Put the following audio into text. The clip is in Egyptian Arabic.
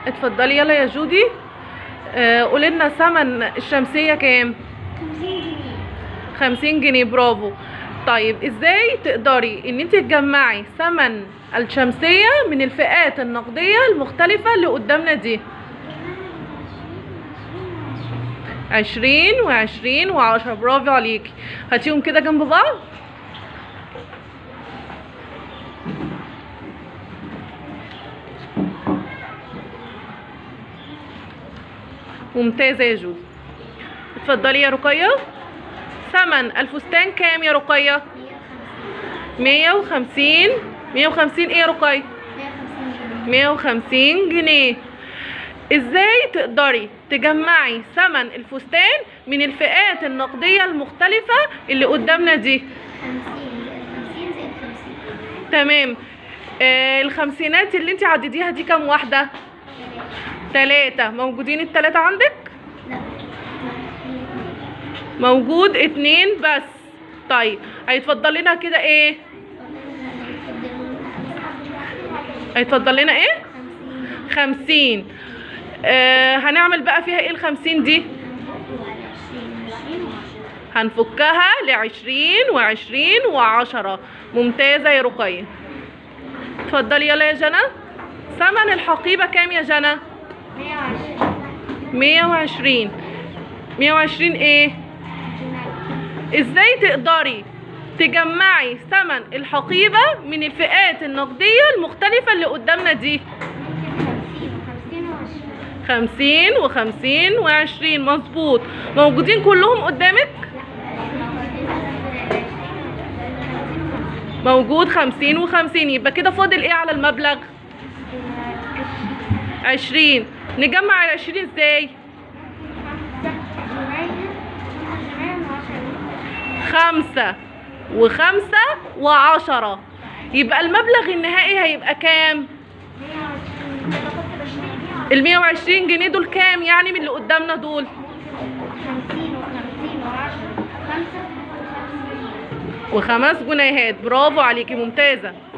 اتفضلي يلا يا جودي آه قولي لنا ثمن الشمسيه كام 50 جنيه 50 جنيه برافو طيب ازاي تقدري ان انت تجمعي ثمن الشمسيه من الفئات النقديه المختلفه اللي قدامنا دي عشرين وعشرين وعشرة برافو عليكي هاتيهم كده جنب بعض ممتازة يا جودي اتفضلي يا رقية ثمن الفستان كام يا رقية 150 مية وخمسين مية وخمسين ايه يا رقية 150 جنيه مية وخمسين جنيه ازاي تقدري تجمعي ثمن الفستان من الفئات النقدية المختلفة اللي قدامنا دي 50 زائد 50 زائد 50 تمام آه الخمسينات اللي انت عدديها دي كام واحدة تلاتة موجودين التلاتة عندك لا موجود اتنين بس طيب هيتفضل لنا كده ايه هيتفضل لنا ايه 50 خمسين آه هنعمل بقى فيها ايه الخمسين دي هنفكها لعشرين وعشرين وعشرة ممتازة يا رقية اتفضلي يلا يا جنى ثمن الحقيبة كام يا جنى 120 مية وعشرين مية وعشرين ايه ازاي تقدري تجمعي ثمن الحقيبة من الفئات النقدية المختلفة اللي قدامنا دي 50 و50 و20 خمسين وخمسين وعشرين مظبوط موجودين كلهم قدامك موجود خمسين وخمسين يبقى كده فاضل ايه على المبلغ عشرين نجمع العشرين ازاي خمسة وخمسة وعشرة يبقى المبلغ النهائي هيبقى كام المية وعشرين جنيه دول كام يعني من اللي قدامنا دول وخمس جنيهات برافو عليكي ممتازة